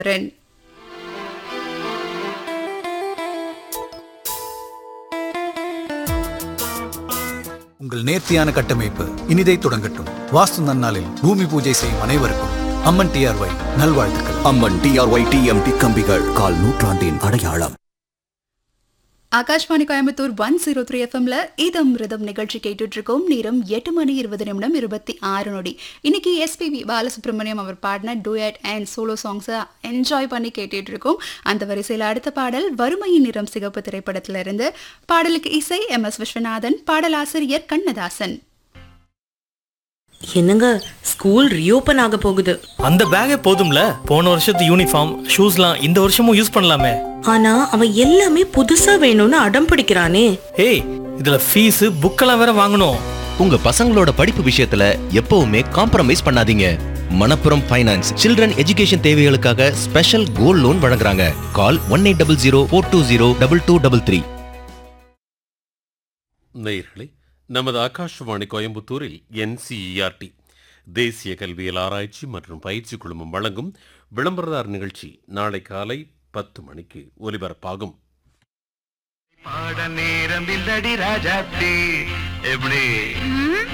run உங்கள் நேர்த்தியான கட்டமைப்பு இனிதை தொடங்கட்டும் வாஸ்து நன்னாளில் பூமி பூஜை செய்யும் அனைவருக்கும் அம்மன் டிஆர்ஒய் நல்வாழ்த்துக்கள் அம்மன் டிஆர்ஒய் டிஎம்டி கம்பிகள் கால் நூற்றாண்டின் அடையாளம் Akashvani Coimbatore one zero three எஃப்எம்ல இதம் ரிதம் நிகழ்ச்சி கேட்டுட்டு இருக்கோம் நேரம் எட்டு மணி இருபது நிமிடம் இருபத்தி ஆறு நொடி இன்னைக்கு எஸ்பிபி பாலசுப்ரமணியம் அவர் பாடின டூயட் அண்ட் சோலோ சாங்ஸை என்ஜாய் பண்ணி கேட்டுட்டு இருக்கோம் அந்த வரிசையில் அடுத்த பாடல் வறுமையின் நிறம் சிகப்பு திரைப்படத்துல இருந்து பாடலுக்கு இசை எம் எஸ் விஸ்வநாதன் பாடலாசிரியர் கண்ணதாசன் என்னங்க ஸ்கூல் ரீஓபன் ஆக போகுது அந்த பேக்கே போதும்ல போன வருஷத்து யூனிஃபார்ம் ஷூஸ்லாம் இந்த வருஷமும் யூஸ் பண்ணலாமே ஆனா அவன் எல்லாமே புதுசா வேணும்னு அடம் பிடிக்கிறானே ஏய் இதுல ஃபீஸ் புக்கெல்லாம் வேற வாங்கணும் உங்க பசங்களோட படிப்பு விஷயத்துல எப்பவுமே காம்ப்ரமைஸ் பண்ணாதீங்க மணப்புரம் ஃபைனான்ஸ் சில்ட்ரன் எஜுகேஷன் தேவைகளுக்காக ஸ்பெஷல் கோல்ட் லோன் வழங்குறாங்க call one eight double zero four two zero double two double three நேயர்களே நமது ஆகாஷவாணி கோயம்புத்தூரில் என்சிஇஆர்டி தேசிய கல்வியல் ஆராய்ச்சி மற்றும் பயிற்சி குழுமம் வழங்கும் விளம்பரதார் நிகழ்ச்சி நாளை காலை பத்து மணிக்கு ஒலிபரப்பாகும் பாட நேரம் இல்லடி ராஜாத்தி எப்படி